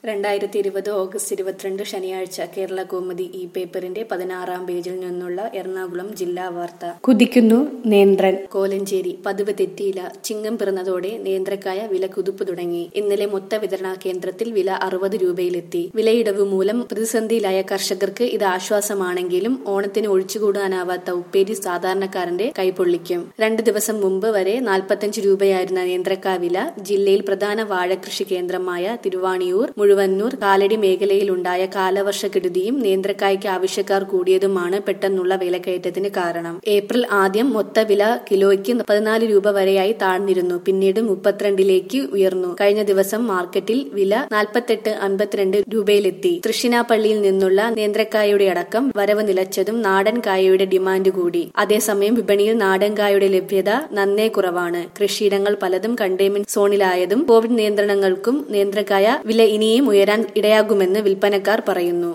രണ്ടായിരത്തി ഇരുപത് ഓഗസ്റ്റ് ഇരുപത്തിരണ്ട് ശനിയാഴ്ച കേരള കൗമുദി ഈ പേപ്പറിന്റെ പതിനാറാം പേജിൽ നിന്നുള്ള എറണാകുളം ജില്ലാ വാർത്ത കുതിക്കുന്നു നേന്ത്രൻ കോലഞ്ചേരി പതിവ് തെറ്റിയില്ല ചിങ്ങം പിറന്നതോടെ നേന്ത്രക്കായ വില കുതിപ്പ് തുടങ്ങി ഇന്നലെ മൊത്ത വിതരണ കേന്ദ്രത്തിൽ വില അറുപത് രൂപയിലെത്തി വിലയിടവ് മൂലം പ്രതിസന്ധിയിലായ കർഷകർക്ക് ഇത് ആശ്വാസമാണെങ്കിലും ഓണത്തിന് ഒഴിച്ചുകൂടാനാവാത്ത ഉപ്പേരി സാധാരണക്കാരന്റെ കൈപൊള്ളിക്കും രണ്ടു ദിവസം മുമ്പ് വരെ നാൽപ്പത്തഞ്ച് രൂപയായിരുന്ന നേന്ത്രക്കാ വില ജില്ലയിൽ പ്രധാന വാഴകൃഷി കേന്ദ്രമായ തിരുവാണിയൂർ മുഴുവന്നൂർ കാലടി മേഖലയിലുണ്ടായ കാലവർഷക്കെടുതിയും നേന്ത്രക്കായ്ക്ക് ആവശ്യക്കാർ കൂടിയതുമാണ് പെട്ടെന്നുള്ള വിലക്കയറ്റത്തിന് കാരണം ഏപ്രിൽ ആദ്യം മൊത്ത വില കിലോയ്ക്ക് പതിനാല് രൂപ വരെയായി താഴ്ന്നിരുന്നു പിന്നീട് മുപ്പത്തിരണ്ടിലേക്ക് ഉയർന്നു കഴിഞ്ഞ ദിവസം മാർക്കറ്റിൽ വില നാൽപ്പത്തെട്ട് അൻപത്തിരണ്ട് രൂപയിലെത്തി തൃശ്ശിനാപ്പള്ളിയിൽ നിന്നുള്ള നേന്ത്രക്കായയുടെ അടക്കം വരവ് നിലച്ചതും നാടൻ കായയുടെ ഡിമാൻഡ് കൂടി അതേസമയം വിപണിയിൽ നാടൻ കായയുടെ ലഭ്യത നന്നേ കുറവാണ് കൃഷിയിടങ്ങൾ പലതും കണ്ടെയ്ൻമെന്റ് സോണിലായതും കോവിഡ് നിയന്ത്രണങ്ങൾക്കും നേന്ത്രക്കായ വില ഇനിയും ഉയരാൻ ഇടയാകുമെന്ന് വിൽപ്പനക്കാർ പറയുന്നു